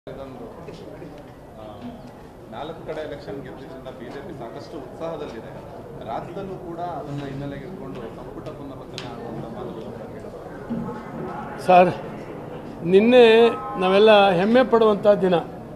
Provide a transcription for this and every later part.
ಇದೊಂದು ಆ, ನಾಲ್ಕು ಕಡೆ ಎಲೆಕ್ಷನ್ ಗೆದ್ದಿದ್ದರಿಂದ ಬಿಜೆಪಿ ಸಾಕಷ್ಟು ಉತ್ಸಾಹದಲ್ಲಿದೆ ರಾಜ್ಯದಲ್ಲೂ ಕೂಡ ಅದನ್ನ ಹಿನ್ನೆಲೆಗೆ ಇಟ್ಕೊಂಡು ಸಂಪುಟ ಪುನರ್ರಚನೆ ಆಗುವಂತ ಮಾತುಗಳು ಕೇಳಿದೆ ಸರ್ ನಿನ್ನೆ ನಾವೆಲ್ಲ ಹೆಮ್ಮೆ ಪಡುವಂಥ ದಿನ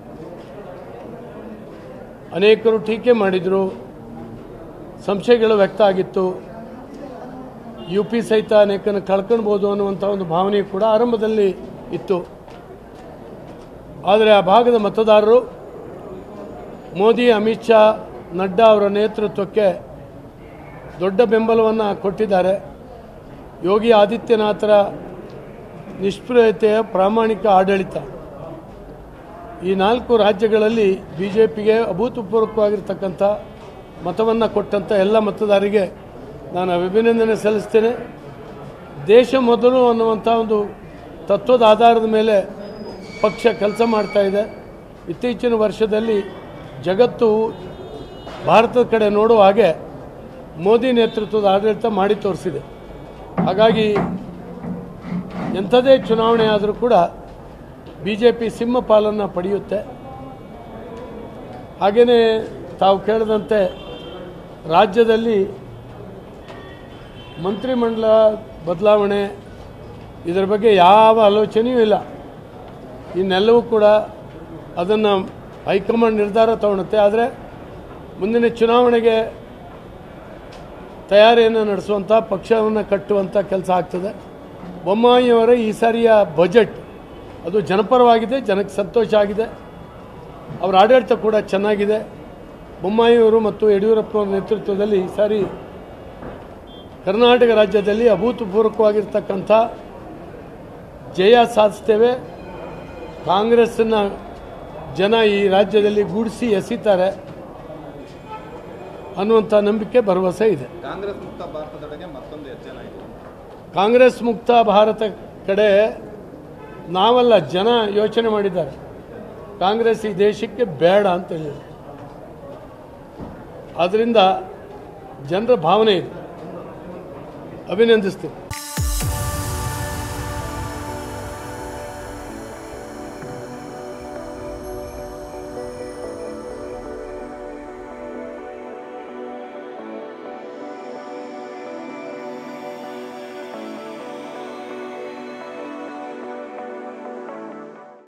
ಅನೇಕರು ಟೀಕೆ ಮಾಡಿದರು ಸಂಶಯಗಳು ವ್ಯಕ್ತ ಆಗಿತ್ತು ಯು ಪಿ ಸಹಿತ ಅನೇಕನ ಕಳ್ಕೊಳ್ಬೋದು ಅನ್ನುವಂಥ ಒಂದು ಭಾವನೆ ಕೂಡ ಆರಂಭದಲ್ಲಿ ಇತ್ತು ಆದರೆ ಆ ಭಾಗದ ಮತದಾರರು ಮೋದಿ ಅಮಿತ್ ಶಾ ನಡ್ಡಾ ಅವರ ನೇತೃತ್ವಕ್ಕೆ ದೊಡ್ಡ ಬೆಂಬಲವನ್ನು ಕೊಟ್ಟಿದ್ದಾರೆ ಯೋಗಿ ಆದಿತ್ಯನಾಥರ ನಿಷ್ಪ್ರಿಯತೆಯ ಪ್ರಾಮಾಣಿಕ ಆಡಳಿತ ಈ ನಾಲ್ಕು ರಾಜ್ಯಗಳಲ್ಲಿ ಬಿ ಜೆ ಪಿಗೆ ಅಭೂತಪೂರ್ವಕವಾಗಿರ್ತಕ್ಕಂಥ ಮತವನ್ನು ಕೊಟ್ಟಂಥ ಎಲ್ಲ ಮತದಾರರಿಗೆ ನಾನು ಅಭಿನಂದನೆ ಸಲ್ಲಿಸ್ತೇನೆ ದೇಶ ಮೊದಲು ಅನ್ನುವಂಥ ಒಂದು ತತ್ವದ ಆಧಾರದ ಮೇಲೆ ಪಕ್ಷ ಕೆಲಸ ಮಾಡ್ತಾ ಇದೆ ಇತ್ತೀಚಿನ ವರ್ಷದಲ್ಲಿ ಜಗತ್ತು ಭಾರತದ ಕಡೆ ನೋಡುವ ಹಾಗೆ ಮೋದಿ ನೇತೃತ್ವದ ಆಡಳಿತ ಮಾಡಿ ತೋರಿಸಿದೆ ಹಾಗಾಗಿ ಎಂಥದೇ ಚುನಾವಣೆ ಆದರೂ ಕೂಡ ಬಿ ಜೆ ಪಿ ಸಿಂಹ ಪಾಲನ್ನು ಪಡೆಯುತ್ತೆ ಹಾಗೆಯೇ ತಾವು ಕೇಳಿದಂತೆ ರಾಜ್ಯದಲ್ಲಿ ಮಂತ್ರಿಮಂಡಲ ಬದಲಾವಣೆ ಇದರ ಬಗ್ಗೆ ಯಾವ ಆಲೋಚನೆಯೂ ಇಲ್ಲ ಇನ್ನೆಲ್ಲವೂ ಕೂಡ ಅದನ್ನು ಹೈಕಮಾಂಡ್ ನಿರ್ಧಾರ ತಗೊಳುತ್ತೆ ಆದರೆ ಮುಂದಿನ ಚುನಾವಣೆಗೆ ತಯಾರಿಯನ್ನು ನಡೆಸುವಂಥ ಪಕ್ಷವನ್ನು ಕಟ್ಟುವಂಥ ಕೆಲಸ ಆಗ್ತದೆ ಬೊಮ್ಮಾಯಿಯವರ ಈ ಸಾರಿಯ ಬಜೆಟ್ ಅದು ಜನಪರವಾಗಿದೆ ಜನಕ್ಕೆ ಸಂತೋಷ ಆಗಿದೆ ಅವರ ಆಡಳಿತ ಕೂಡ ಚೆನ್ನಾಗಿದೆ ಬೊಮ್ಮಾಯಿಯವರು ಮತ್ತು ಯಡಿಯೂರಪ್ಪನವರ ನೇತೃತ್ವದಲ್ಲಿ ಈ ಸಾರಿ ಕರ್ನಾಟಕ ರಾಜ್ಯದಲ್ಲಿ ಅಭೂತಪೂರ್ವಕವಾಗಿರ್ತಕ್ಕಂಥ ಜಯ ಸಾಧಿಸ್ತೇವೆ ಕಾಂಗ್ರೆಸ್ಸನ್ನು ಜನ ಈ ರಾಜ್ಯದಲ್ಲಿ ಗೂಡಿಸಿ ಎಸಿತಾರೆ ಅನ್ನುವಂಥ ನಂಬಿಕೆ ಭರವಸೆ ಇದೆ ಕಾಂಗ್ರೆಸ್ ಮುಕ್ತ ಭಾರತದೆಡೆಗೆ ಮತ್ತೊಂದು ಹೆಜ್ಜೆನ ಇದೆ ಕಾಂಗ್ರೆಸ್ ಮುಕ್ತ ಭಾರತ ಕಡೆ ನಾವಲ್ಲ ಜನ ಯೋಚನೆ ಮಾಡಿದ್ದಾರೆ ಕಾಂಗ್ರೆಸ್ ಈ ದೇಶಕ್ಕೆ ಬೇಡ ಅಂತ ಹೇಳಿದೆ ಆದ್ದರಿಂದ ಜನರ ಭಾವನೆ ಇದೆ ಅಭಿನಂದಿಸ್ತೀನಿ